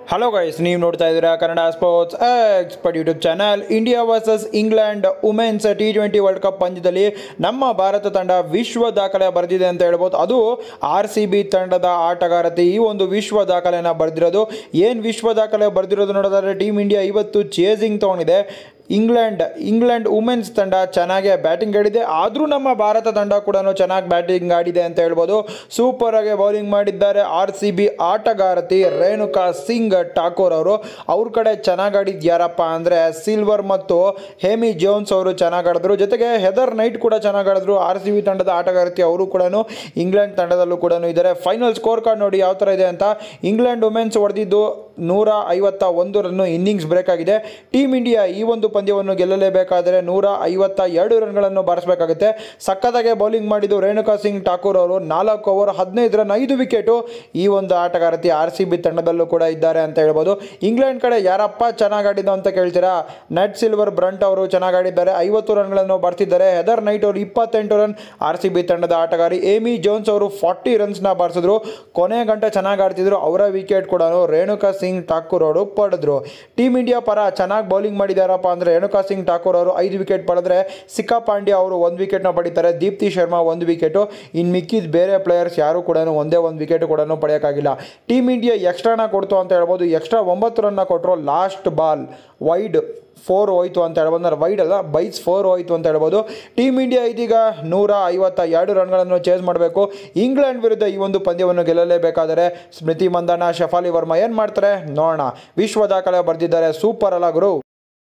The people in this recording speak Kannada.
ಹಲೋ ಗೈಸ್ ನೀವು ನೋಡ್ತಾ ಇದ್ದೀರಾ Kannada sports expert YouTube channel India versus England women's T twenty world cup ಪಂದ್ಯದಲ್ಲಿ ನಮ್ಮ ಭಾರತ ತಂಡ ವಿಶ್ವ ದಾಖಲೆ ಬರೆದಿದೆ ಅಂತ ಹೇಳ್ಬೋದು ಅದು ಆರ್ ಸಿ ಬಿ ತಂಡದ ಆಟಗಾರತಿ ಈ ಒಂದು ವಿಶ್ವ ದಾಖಲೆನ ಬರೆದಿರೋದು ಏನು ವಿಶ್ವ ದಾಖಲೆ ಬರೆದಿರೋದು ನೋಡೋದಾದ್ರೆ ಟೀಮ್ ಇಂಡಿಯಾ ಇವತ್ತು ಚೇಸಿಂಗ್ ತೊಗೊಂಡಿದೆ ಇಂಗ್ಲೆಂಡ್ ಇಂಗ್ಲೆಂಡ್ ವುಮೆನ್ಸ್ ತಂಡ ಚೆನ್ನಾಗಿ ಬ್ಯಾಟಿಂಗ್ ಆಡಿದೆ ಆದರೂ ನಮ್ಮ ಭಾರತ ತಂಡ ಕೂಡ ಚೆನ್ನಾಗಿ ಬ್ಯಾಟಿಂಗ್ ಆಡಿದೆ ಅಂತ ಹೇಳ್ಬೋದು ಸೂಪರ್ ಆಗಿ ಬೌಲಿಂಗ್ ಮಾಡಿದ್ದಾರೆ ಆರ್ ಸಿ ಬಿ ಆಟಗಾರತಿ ರೇಣುಕಾ ಸಿಂಗ್ ಠಾಕೂರ್ ಅವರು ಅವ್ರ ಕಡೆ ಚೆನ್ನಾಗಿ ಆಡಿದ್ದು ಯಾರಪ್ಪ ಅಂದರೆ ಸಿಲ್ವರ್ ಮತ್ತು ಹೇಮಿ ಜೋನ್ಸ್ ಅವರು ಚೆನ್ನಾಗಿ ಆಡಿದ್ರು ಜೊತೆಗೆ ಹೆದರ್ ನೈಟ್ ಕೂಡ ಚೆನ್ನಾಗಿ ಆಡಿದ್ರು ಆರ್ ಸಿ ಬಿ ತಂಡದ ಆಟಗಾರತಿ ಅವರು ಕೂಡ ಇಂಗ್ಲೆಂಡ್ ತಂಡದಲ್ಲೂ ಕೂಡ ಇದ್ದಾರೆ ಫೈನಲ್ ಸ್ಕೋರ್ ಕಾರ್ಡ್ ನೋಡಿ ಯಾವ ಥರ ಇದೆ ಅಂತ ಇಂಗ್ಲೆಂಡ್ ವುಮೆನ್ಸ್ ಹೊಡೆದಿದ್ದು ನೂರ ಐವತ್ತ ಒಂದು ರನ್ನು ಇನ್ನಿಂಗ್ಸ್ ಬ್ರೇಕ್ ಆಗಿದೆ ಟೀಮ್ ಇಂಡಿಯಾ ಈ ಒಂದು ಪಂದ್ಯವನ್ನು ಗೆಲ್ಲಲೇಬೇಕಾದರೆ ನೂರ ಐವತ್ತ ಎರಡು ರನ್ಗಳನ್ನು ಬಾರಿಸಬೇಕಾಗುತ್ತೆ ಸಕ್ಕತ್ತಾಗೆ ಬೌಲಿಂಗ್ ಮಾಡಿದ್ದು ರೇಣುಕಾ ಸಿಂಗ್ ಠಾಕೂರ್ ಅವರು ನಾಲ್ಕು ಓವರ್ ಹದಿನೈದು ರನ್ ಐದು ವಿಕೆಟು ಈ ಒಂದು ಆಟಗಾರತಿ ಆರ್ ಸಿ ಬಿ ತಂಡದಲ್ಲೂ ಕೂಡ ಇದ್ದಾರೆ ಅಂತ ಹೇಳ್ಬೋದು ಇಂಗ್ಲೆಂಡ್ ಕಡೆ ಯಾರಪ್ಪ ಚೆನ್ನಾಗಿ ಆಡಿದ್ದು ಅಂತ ಕೇಳ್ತೀರಾ ನೆಟ್ ಸಿಲ್ವರ್ ಬ್ರಂಟ್ ಅವರು ಚೆನ್ನಾಗಿ ಆಡಿದ್ದಾರೆ ಐವತ್ತು ರನ್ಗಳನ್ನು ಬರ್ತಿದ್ದಾರೆ ಹೆದರ್ ನೈಟ್ ಅವರು ಇಪ್ಪತ್ತೆಂಟು ರನ್ ಆರ್ ಸಿ ಬಿ ತಂಡದ ಆಟಗಾರಿ ಏಮಿ ಜೋನ್ಸ್ ಅವರು ಫಾರ್ಟಿ ರನ್ಸ್ನ ಬಾರಿಸಿದ್ರು ಕೊನೆ ಗಂಟೆ ಚೆನ್ನಾಗಿ ಆಡ್ತಿದ್ರು ಅವರ ವಿಕೆಟ್ ಕೂಡ ರೇಣುಕಾ ಸಿಂಗ್ ಠಾಕೂರ್ ಅವರು ಪಡೆದ್ರು ಟೀಮ್ ಇಂಡಿಯಾ ಪರ ಚೆನ್ನಾಗಿ ಬೌಲಿಂಗ್ ಮಾಡಿದಾರಪ್ಪ ಅಂದರೆ ರೇಣುಕಾ ಸಿಂಗ್ ಠಾಕೂರ್ ಅವರು ಐದು ವಿಕೆಟ್ ಪಡೆದ್ರೆ ಸಿಕ್ಕಾ ಪಾಂಡ್ಯ ಅವರು ಒಂದು ವಿಕೆಟ್ನ ಪಡಿತಾರೆ ದೀಪ್ತಿ ಶರ್ಮಾ ಒಂದು ವಿಕೆಟು ಇನ್ನು ಮಿಕ್ಕಿದ ಬೇರೆ ಪ್ಲೇಯರ್ಸ್ ಯಾರು ಕೂಡ ಒಂದೇ ಒಂದು ವಿಕೆಟ್ ಕೂಡ ಪಡೆಯೋಕ್ಕಾಗಿಲ್ಲ ಟೀಮ್ ಇಂಡಿಯಾ ಎಕ್ಸ್ಟ್ರಾನ ಕೊಡ್ತು ಅಂತ ಹೇಳ್ಬೋದು ಎಕ್ಸ್ಟ್ರಾ ಒಂಬತ್ತು ರನ್ನ ಕೊಟ್ಟರು ಲಾಸ್ಟ್ ಬಾಲ್ ವೈಡ್ ಫೋರ್ ಹೋಯ್ತು ಅಂತ ಹೇಳ್ಬೋದು ಅಂದ್ರೆ ವೈಡ್ ಅಲ್ಲ ಬೈಸ್ ಫೋರ್ ಹೋಯ್ತು ಅಂತ ಹೇಳ್ಬೋದು ಟೀಮ್ ಇಂಡಿಯಾ ಇದೀಗ ನೂರ ಐವತ್ತ ಎರಡು ರನ್ಗಳನ್ನು ಚೇಸ್ ಮಾಡಬೇಕು ಇಂಗ್ಲೆಂಡ್ ವಿರುದ್ಧ ಈ ಒಂದು ಪಂದ್ಯವನ್ನು ಗೆಲ್ಲಲೇಬೇಕಾದರೆ ಸ್ಮೃತಿ ಮಂದನ ಶಫಾಲಿ ವರ್ಮಾ ಏನು ಮಾಡ್ತಾರೆ ನೋಡೋಣ ವಿಶ್ವ ದಾಖಲೆ ಬರೆದಿದ್ದಾರೆ ಸೂಪರ್ ಅಲ್ಲ ಗುರು